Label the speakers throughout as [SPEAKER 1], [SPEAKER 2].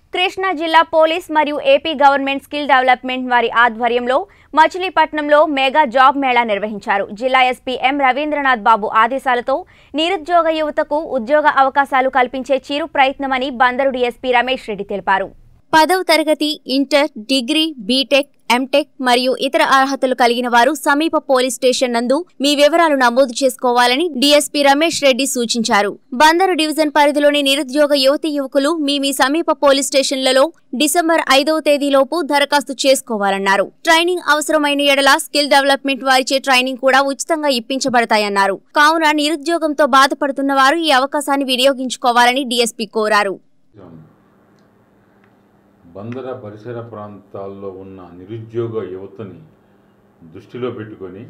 [SPEAKER 1] కృష్ణా జిల్లా పోలీస్ మరియు AP government skill development వారి ఆధ్వర్యంలో మచిలీపట్నంలో మెగా జాబ్ మేళా నిర్వహించారు జిల్లా ఎస్పీ ఎం రవీంద్రనాథ్ బాబు ఆదేశాలతో నిరుద్యోగ యువతకు ఉద్యోగ అవకాశాలు కల్పించే చిరు ప్రయత్నమని బందరుడు ఎస్పీ రమేష్ రెడ్డి తెలిపారు పదవ తరగతి ఇంటర్ డిగ్రీ బీటెక్ ఎంటెక్ మరియు ఇతర అర్హతలు కలిగిన వారు సమీప పోలీస్ స్టేషన్ నందు మీ వివరాలు నమోదు చేసుకోవాలని డీఎస్పీ రమేష్ రెడ్డి సూచించారు బందరు డివిజన్ పరిధిలోని నిరుద్యోగ యువతి యువకులు మీ మీ సమీప పోలీస్ స్టేషన్లలో డిసెంబర్ ఐదవ తేదీలోపు దరఖాస్తు చేసుకోవాలన్నారు ట్రైనింగ్ అవసరమైన ఎడల స్కిల్ డెవలప్మెంట్ వారిచే ట్రైనింగ్ కూడా ఉచితంగా ఇప్పించబడతాయన్నారు కావున నిరుద్యోగంతో బాధపడుతున్న వారు ఈ అవకాశాన్ని వినియోగించుకోవాలని డీఎస్పీ కోరారు
[SPEAKER 2] బందర పరిసర ప్రాంతాల్లో ఉన్న నిరుద్యోగ యువతని దృష్టిలో పెట్టుకొని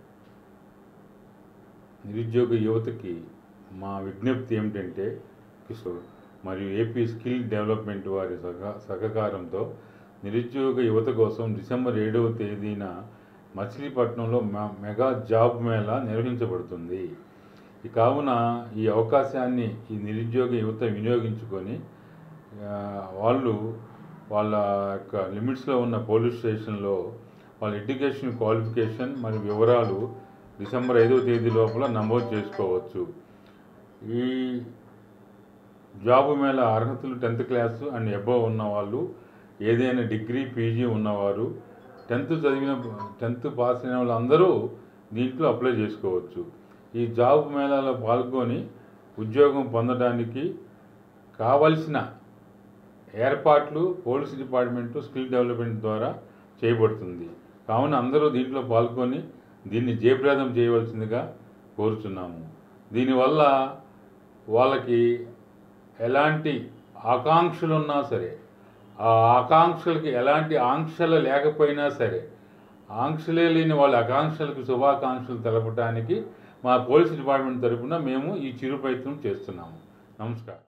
[SPEAKER 2] నిరుద్యోగ యువతకి మా విజ్ఞప్తి ఏమిటంటే కిషోర్ మరియు ఏపీ స్కిల్ డెవలప్మెంట్ వారి సహ సహకారంతో నిరుద్యోగ యువత కోసం డిసెంబర్ ఏడవ తేదీన మచిలీపట్నంలో మె- మెగా జాబ్ మేళా నిర్వహించబడుతుంది ఈ కావున ఈ అవకాశాన్ని ఈ నిరుద్యోగ యువత వినియోగించుకొని ఆ, వాళ్ళు వాళ్ళ యొక్క లిమిట్స్లో ఉన్న పోలీస్ స్టేషన్లో వాళ్ళ ఎడ్యుకేషన్ క్వాలిఫికేషన్ మరియు వివరాలు డిసెంబర్ ఐదవ తేదీ లోపల నమోదు చేసుకోవచ్చు ఈ జాబ్ మేళ అర్హతలు టెన్త్ క్లాస్ అండ్ అబవ్ ఉన్న వాళ్ళు ఏదైనా డిగ్రీ పీజీ ఉన్నవారు టెన్త్ చదివిన టెన్త్ పాస్ అయిన వాళ్ళందరూ దీంట్లో అప్లై చేసుకోవచ్చు ఈ జాబ్ మేళాలో పాల్గొని ఉద్యోగం పొందడానికి కావలసిన ఏర్పాట్లు పోలీస్ డిపార్ట్మెంటు స్కిల్ డెవలప్మెంట్ ద్వారా చేయబడుతుంది కావున అందరూ దీంట్లో పాల్గొని దీన్ని జయప్రదం చేయవలసిందిగా కోరుచున్నాము దీనివల్ల వాళ్ళకి ఎలాంటి ఆకాంక్షలు ఉన్నా సరే ఆ ఆకాంక్షలకి ఎలాంటి ఆంక్షలు లేకపోయినా సరే ఆంక్షలే లేని వాళ్ళ ఆకాంక్షలకు శుభాకాంక్షలు తెలపడానికి మా పోలీస్ డిపార్ట్మెంట్ తరపున మేము ఈ చిరు ప్రయత్నం చేస్తున్నాము నమస్కారం